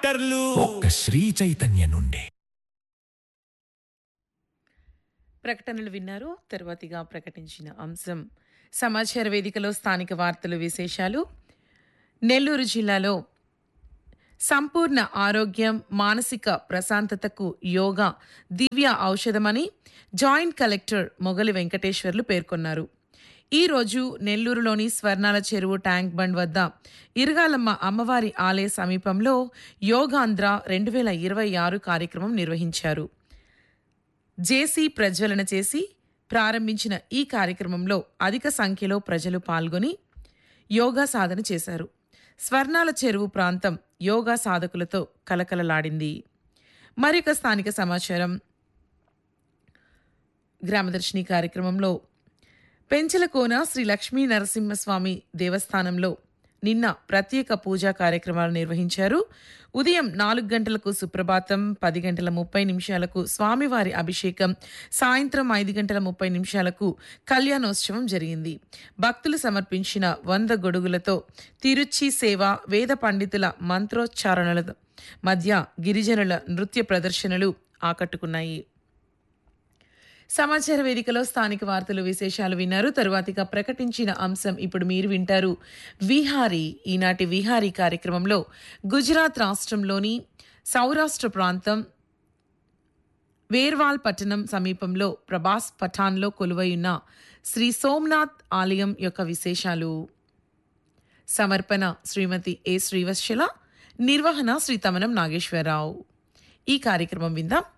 డాక్టర్లు ఒక్క శ్రీ చైతన్య నుండి ప్రకటనలు విన్నారు తర్వాతిగా ప్రకటించిన అంశం సమాచార వేదికలో స్థానిక వార్తలు విశేషాలు నెల్లూరు జిల్లాలో సంపూర్ణ ఆరోగ్యం మానసిక ప్రశాంతతకు యోగా దివ్య ఔషధమని జాయింట్ కలెక్టర్ మొగలి వెంకటేశ్వర్లు పేర్కొన్నారు ఈ రోజు నెల్లూరులోని స్వర్ణాల చెరువు ట్యాంక్ బండ్ వద్ద ఇరగాలమ్మ అమ్మవారి ఆలయ సమీపంలో యోగాంధ్ర రెండు వేల ఇరవై ఆరు కార్యక్రమం నిర్వహించారు జేసీ ప్రజ్వలన చేసి ప్రారంభించిన ఈ కార్యక్రమంలో అధిక సంఖ్యలో ప్రజలు పాల్గొని యోగా సాధన చేశారు స్వర్ణాల చెరువు ప్రాంతం యోగా సాధకులతో కలకలలాడింది మరొక స్థానిక సమాచారం గ్రామదర్శిని కార్యక్రమంలో పెంచలకోన శ్రీ లక్ష్మీ నరసింహస్వామి దేవస్థానంలో నిన్న ప్రత్యేక పూజా కార్యక్రమాలు నిర్వహించారు ఉదయం నాలుగు గంటలకు సుప్రభాతం పది గంటల ముప్పై నిమిషాలకు స్వామివారి అభిషేకం సాయంత్రం ఐదు గంటల ముప్పై నిమిషాలకు కళ్యాణోత్సవం జరిగింది భక్తులు సమర్పించిన వంద గొడుగులతో తిరుచి సేవ వేద పండితుల మంత్రోచ్చారణల మధ్య గిరిజనుల నృత్య ప్రదర్శనలు ఆకట్టుకున్నాయి సమాచార వేదికలో స్థానిక వార్తలు విశేషాలు విన్నారు తరువాతిగా ప్రకటించిన అంశం ఇప్పుడు మీరు వింటారు విహారీ ఈనాటి విహారీ కార్యక్రమంలో గుజరాత్ రాష్ట్రంలోని సౌరాష్ట్ర ప్రాంతం వేర్వాల్ పట్టణం సమీపంలో ప్రభాస్ పఠాన్లో కొలువై ఉన్న శ్రీ సోమనాథ్ ఆలయం యొక్క విశేషాలు సమర్పణ శ్రీమతి ఏ శ్రీవత్సల నిర్వహణ శ్రీ తమనం నాగేశ్వరరావు ఈ కార్యక్రమం విందాం